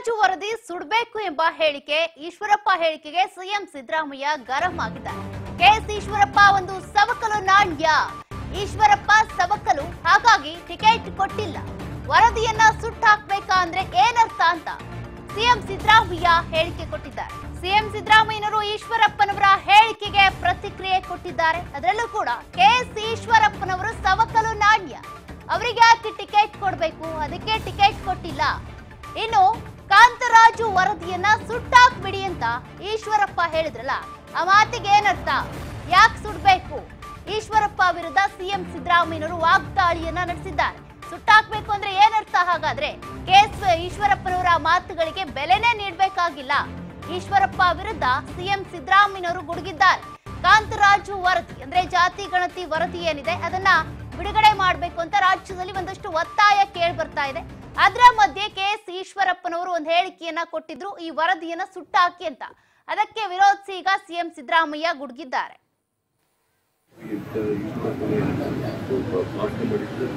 ಕಾಂತರಾಜು ವರದಿ ಸುಡಬೇಕು ಎಂಬ ಹೇಳಿಕೆ ಈಶ್ವರಪ್ಪ ಹೇಳಿಕೆಗೆ ಸಿಎಂ ಸಿದ್ದರಾಮಯ್ಯ ಗರಂ ಆಗಿದ್ದಾರೆ ಕೆಎಸ್ ಈಶ್ವರಪ್ಪ ಒಂದು ಸವಕಲು ನಾಣ್ಯ ಈಶ್ವರಪ್ಪ ಸವಕಲು ಹಾಗಾಗಿ ಟಿಕೆಟ್ ಕೊಟ್ಟಿಲ್ಲ ವರದಿಯನ್ನ ಸುಟ್ಟಾಕ್ಬೇಕಾ ಅಂದ್ರೆ ಏನರ್ಥ ಅಂತ ಸಿಎಂ ಸಿದ್ದರಾಮಯ್ಯ ಹೇಳಿಕೆ ಕೊಟ್ಟಿದ್ದಾರೆ ಸಿಎಂ ಸಿದ್ದರಾಮಯ್ಯನವರು ಈಶ್ವರಪ್ಪನವರ ಹೇಳಿಕೆಗೆ ಪ್ರತಿಕ್ರಿಯೆ ಕೊಟ್ಟಿದ್ದಾರೆ ಅದರಲ್ಲೂ ಕೂಡ ಕೆಎಸ್ ಈಶ್ವರಪ್ಪನವರು ಸವಕಲು ನಾಣ್ಯ ಅವರಿಗೆ ಯಾಕೆ ಟಿಕೆಟ್ ಕೊಡ್ಬೇಕು ಅದಕ್ಕೆ ಟಿಕೆಟ್ ಕೊಟ್ಟಿಲ್ಲ ಇನ್ನು ಕಾಂತರಾಜು ವರದಿಯನ್ನ ಸುಟ್ಟಾಕ್ಬಿಡಿ ಅಂತ ಈಶ್ವರಪ್ಪ ಹೇಳಿದ್ರಲ್ಲ ಆ ಮಾತಿಗೆ ಏನರ್ಥ ಯಾಕೆ ಸುಡ್ಬೇಕು ಈಶ್ವರಪ್ಪ ವಿರುದ್ಧ ಸಿಎಂ ಸಿದ್ದರಾಮಯ್ಯನವರು ವಾಗ್ದಾಳಿಯನ್ನ ನಡೆಸಿದ್ದಾರೆ ಸುಟ್ಟಾಕ್ಬೇಕು ಅಂದ್ರೆ ಏನರ್ಥ ಹಾಗಾದ್ರೆ ಕೆಎಸ್ ಈಶ್ವರಪ್ಪನವರ ಮಾತುಗಳಿಗೆ ಬೆಲೆನೇ ನೀಡಬೇಕಾಗಿಲ್ಲ ಈಶ್ವರಪ್ಪ ವಿರುದ್ಧ ಸಿಎಂ ಸಿದ್ದರಾಮಯ್ಯನವರು ಗುಡುಗಿದ್ದಾರೆ ಕಾಂತರಾಜು ವರದಿ ಅಂದ್ರೆ ಜಾತಿ ಗಣತಿ ವರದಿ ಏನಿದೆ ಅದನ್ನ ಬಿಡುಗಡೆ ಮಾಡಬೇಕು ಅಂತ ರಾಜ್ಯದಲ್ಲಿ ಒಂದಷ್ಟು ಒತ್ತಾಯ ಕೇಳಿ ಬರ್ತಾ ಇದೆ ಅದರ ಮಧ್ಯೆ ಕೆ ಎಸ್ ಈಶ್ವರಪ್ಪನವರು ಒಂದು ಹೇಳಿಕೆಯನ್ನ ಕೊಟ್ಟಿದ್ರು ಈ ವರದಿಯನ್ನ ಸುಟ್ಟಾಕಿ ಅಂತ ಅದಕ್ಕೆ ವಿರೋಧಿಸಿ ಈಗ ಸಿಎಂ ಸಿದ್ದರಾಮಯ್ಯ ಗುಡುಗಿದ್ದಾರೆ ಇಂಥ ಈಶ್ವರಪ್ಪನೇ ಸ್ವಲ್ಪ ಭಾಷಣ ಮಾಡಿದ್ರೆ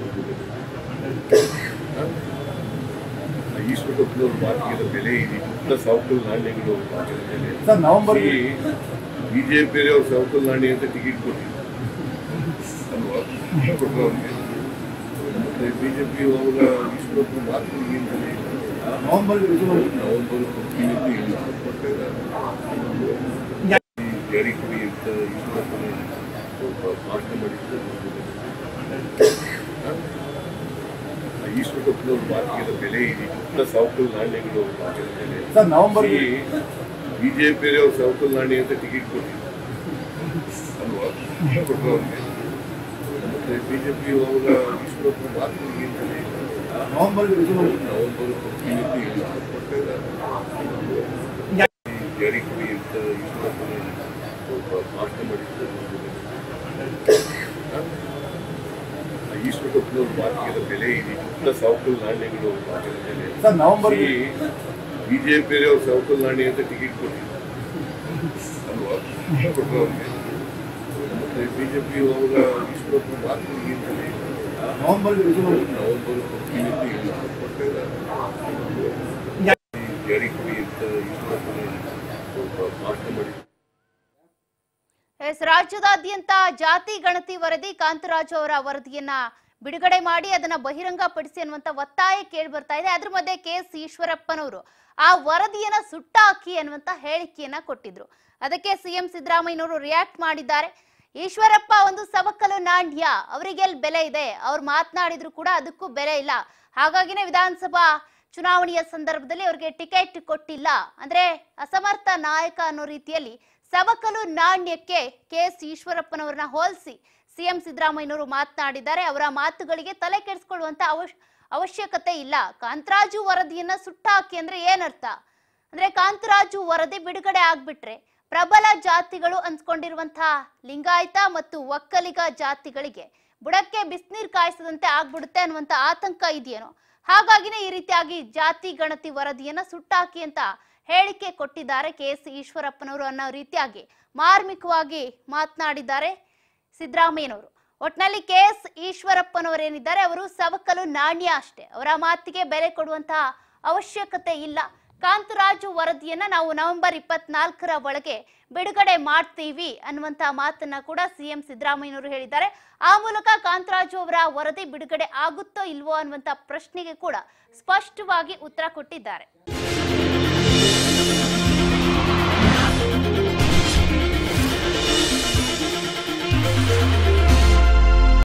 ಈಶ್ವರಪ್ಪನವ್ರ ಮಾತಿಗೆ ಬೆಲೆ ಇದೆ ಇಂಥ ಸವಕಲ್ ನಾಣ್ಯಗಳು ಮಾತಿನ ಬೆಲೆ ಸರ್ ನವೆಂಬರ್ ಬಿಜೆಪಿಯವ್ರು ಸವಕಲ್ ನಾಣ್ಯ ಅಂತ ಟಿಕೆಟ್ ಕೊಟ್ಟಿದ್ರು ಅಲ್ವಾ ಕೊಟ್ಟರು ಅವ್ರಿಗೆ ಮತ್ತೆ ಬಿಜೆಪಿ ಅವರ ಈಶ್ವರಪ್ಪನ ಮಾತಿಗೆ ಏನು ಬೆಲೆ ಇದೆ? ನವೆಂಬರ್ ನವೆಂಬರ್ ಕೊಡ್ತೀನಿ ಅಂತ ಇಲ್ಲ ಕೊಡ್ತಾ ಇದ್ದಾರೆ ಜಾರಿ ಕೊಡಿ ಅಂತ ಈಶ್ವರಪ್ಪನೇ ಸ್ವಲ್ಪ ಭಾಷಣ ಮಾಡಿದ್ರೆ ಈಶ್ವರಪ್ಪನವ್ರ ಮಾತಿಗೆ ಬೆಲೆ ಇದೆ ಇಂಥ ಸವಕಲ್ ನಾಣ್ಯಗಳು ಮಾತಿನ ಬೆಲೆ ಸರ್ ನವೆಂಬರ್ ಬಿಜೆಪಿಯವ್ರು ಸವಕಲ್ ನಾಣ್ಯ ಅಂತ ಟಿಕೆಟ್ ಕೊಟ್ಟಿದ್ರು ಅಲ್ವಾ ಕೊಟ್ಟರು ಅವ್ರಿಗೆ ಮತ್ತೆ ಬಿಜೆಪಿ ಅವರ ಈಶ್ವರಪ್ಪನ ಮಾತಿಗೆ ಏನು ಬೆಲೆ ಇದೆ? ನವೆಂಬರ್ ನವೆಂಬರ್ ಕೊಡ್ತೀನಿ ಅಂತ ಇಲ್ಲ ಕೊಡ್ತಾ ಇದ್ದಾರೆ ಜಾರಿ ಕೊಡಿ ಅಂತ ಈಶ್ವರಪ್ಪನೇ ಸ್ವಲ್ಪ ಭಾಷಣ ಮಾಡಿದ್ರೆ ಈಶ್ವರಪ್ಪನವ್ರ ಮಾತಿಗೆ ಬೆಲೆ ಇದೆ ಇಂಥ ಸವಕಲ್ ನಾಣ್ಯಗಳು ಮಾತಿನ ಬೆಲೆ ಸರ್ ನವೆಂಬರ್ ಬಿಜೆಪಿಯವ್ರು ಸವಕಲ್ ನಾಣ್ಯ ಅಂತ ಟಿಕೆಟ್ ಕೊಟ್ಟಿದ್ರು ಅಲ್ವಾ ಕೊಟ್ಟರು ಅವ್ರಿಗೆ ಮತ್ತೆ ಬಿಜೆಪಿ ಅವರ ಈಶ್ವರಪ್ಪನ ಮಾತಿಗೆ ಏನು ಬೆಲೆ ಇದೆ? ನವೆಂಬರ್ ನವೆಂಬರ್ ಕೊಡ್ತೀನಿ ಅಂತ ಇಲ್ಲ ಕೊಡ್ತಾ ಇದ್ದಾರೆ ಜಾರಿ ಕೊಡಿ ಅಂತ ಈಶ್ವರಪ್ಪನೇ ಸ್ವಲ್ಪ ಭಾಷಣ ಮಾಡಿದ್ರು ಎಸ್ ರಾಜ್ಯದಾದ್ಯಂತ ಜಾತಿ ಗಣತಿ ವರದಿ ಕಾಂತರಾಜು ಅವರ ವರದಿಯನ್ನ ಬಿಡುಗಡೆ ಮಾಡಿ ಅದನ್ನ ಬಹಿರಂಗಪಡಿಸಿ ಅನ್ನುವಂತ ಒತ್ತಾಯ ಕೇಳಿ ಬರ್ತಾ ಇದೆ ಅದ್ರ ಮಧ್ಯೆ ಕೆ ಎಸ್ ಈಶ್ವರಪ್ಪನವರು ಆ ವರದಿಯನ್ನ ಸುಟ್ಟಾಕಿ ಅನ್ನುವಂತ ಹೇಳಿಕೆಯನ್ನ ಕೊಟ್ಟಿದ್ರು ಅದಕ್ಕೆ ಸಿಎಂ ಸಿದ್ದರಾಮಯ್ಯನವರು ರಿಯಾಕ್ಟ್ ಮಾಡಿದ್ದಾರೆ ಈಶ್ವರಪ್ಪ ಒಂದು ಸವಕಲು ನಾಣ್ಯ ಅವರಿಗೆ ಎಲ್ಲಿ ಬೆಲೆ ಇದೆ ಅವ್ರು ಮಾತನಾಡಿದ್ರು ಕೂಡ ಅದಕ್ಕೂ ಬೆಲೆ ಇಲ್ಲ ಹಾಗಾಗಿನೇ ವಿಧಾನಸಭಾ ಚುನಾವಣೆಯ ಸಂದರ್ಭದಲ್ಲಿ ಅವ್ರಿಗೆ ಟಿಕೆಟ್ ಕೊಟ್ಟಿಲ್ಲ ಅಂದ್ರೆ ಅಸಮರ್ಥ ನಾಯಕ ಅನ್ನೋ ರೀತಿಯಲ್ಲಿ ಸವಕಲು ನಾಣ್ಯಕ್ಕೆ ಕೆ ಎಸ್ ಈಶ್ವರಪ್ಪನವರನ್ನ ಹೋಲಿಸಿ ಸಿಎಂ ಸಿದ್ದರಾಮಯ್ಯನವರು ಮಾತನಾಡಿದ್ದಾರೆ ಅವರ ಮಾತುಗಳಿಗೆ ತಲೆ ಕೆಡಿಸ್ಕೊಳ್ಳುವಂತ ಅವಶ್ಯ ಅವಶ್ಯಕತೆ ಇಲ್ಲ ಕಾಂತರಾಜು ವರದಿಯನ್ನ ಸುಟ್ಟಾಕಿ ಅಂದ್ರೆ ಏನರ್ಥ ಅಂದ್ರೆ ಕಾಂತರಾಜು ವರದಿ ಬಿಡುಗಡೆ ಆಗ್ಬಿಟ್ರೆ ಪ್ರಬಲ ಜಾತಿಗಳು ಅನ್ಸ್ಕೊಂಡಿರುವಂತಹ ಲಿಂಗಾಯತ ಮತ್ತು ಒಕ್ಕಲಿಗ ಜಾತಿಗಳಿಗೆ ಬುಡಕ್ಕೆ ಬಿಸಿನೀರ್ ಕಾಯಿಸದಂತೆ ಆಗ್ಬಿಡುತ್ತೆ ಅನ್ನುವಂತ ಆತಂಕ ಇದೆಯೇನೋ ಹಾಗಾಗಿನೇ ಈ ರೀತಿಯಾಗಿ ಜಾತಿ ಗಣತಿ ವರದಿಯನ್ನ ಸುಟ್ಟಾಕಿ ಅಂತ ಹೇಳಿಕೆ ಕೊಟ್ಟಿದ್ದಾರೆ ಕೆ ಎಸ್ ಈಶ್ವರಪ್ಪನವರು ಅನ್ನೋ ರೀತಿಯಾಗಿ ಮಾರ್ಮಿಕವಾಗಿ ಮಾತನಾಡಿದ್ದಾರೆ ಸಿದ್ದರಾಮಯ್ಯನವರು ಒಟ್ನಲ್ಲಿ ಕೆ ಎಸ್ ಈಶ್ವರಪ್ಪನವರೇನಿದ್ದಾರೆ ಅವರು ಸವಕಲು ನಾಣ್ಯ ಅಷ್ಟೇ ಅವರ ಮಾತಿಗೆ ಬೆಲೆ ಕೊಡುವಂತಹ ಅವಶ್ಯಕತೆ ಇಲ್ಲ ಕಾಂತರಾಜು ವರದಿಯನ್ನ ನಾವು ನವೆಂಬರ್ ಇಪ್ಪತ್ನಾಲ್ಕರ ಒಳಗೆ ಬಿಡುಗಡೆ ಮಾಡ್ತೀವಿ ಅನ್ನುವಂತ ಮಾತನ್ನ ಕೂಡ ಸಿಎಂ ಸಿದ್ದರಾಮಯ್ಯನವರು ಹೇಳಿದ್ದಾರೆ ಆ ಮೂಲಕ ಕಾಂತರಾಜು ಅವರ ವರದಿ ಬಿಡುಗಡೆ ಆಗುತ್ತೋ ಇಲ್ವೋ ಅನ್ನುವಂತ ಪ್ರಶ್ನೆಗೆ ಕೂಡ ಸ್ಪಷ್ಟವಾಗಿ ಉತ್ತರ ಕೊಟ್ಟಿದ್ದಾರೆ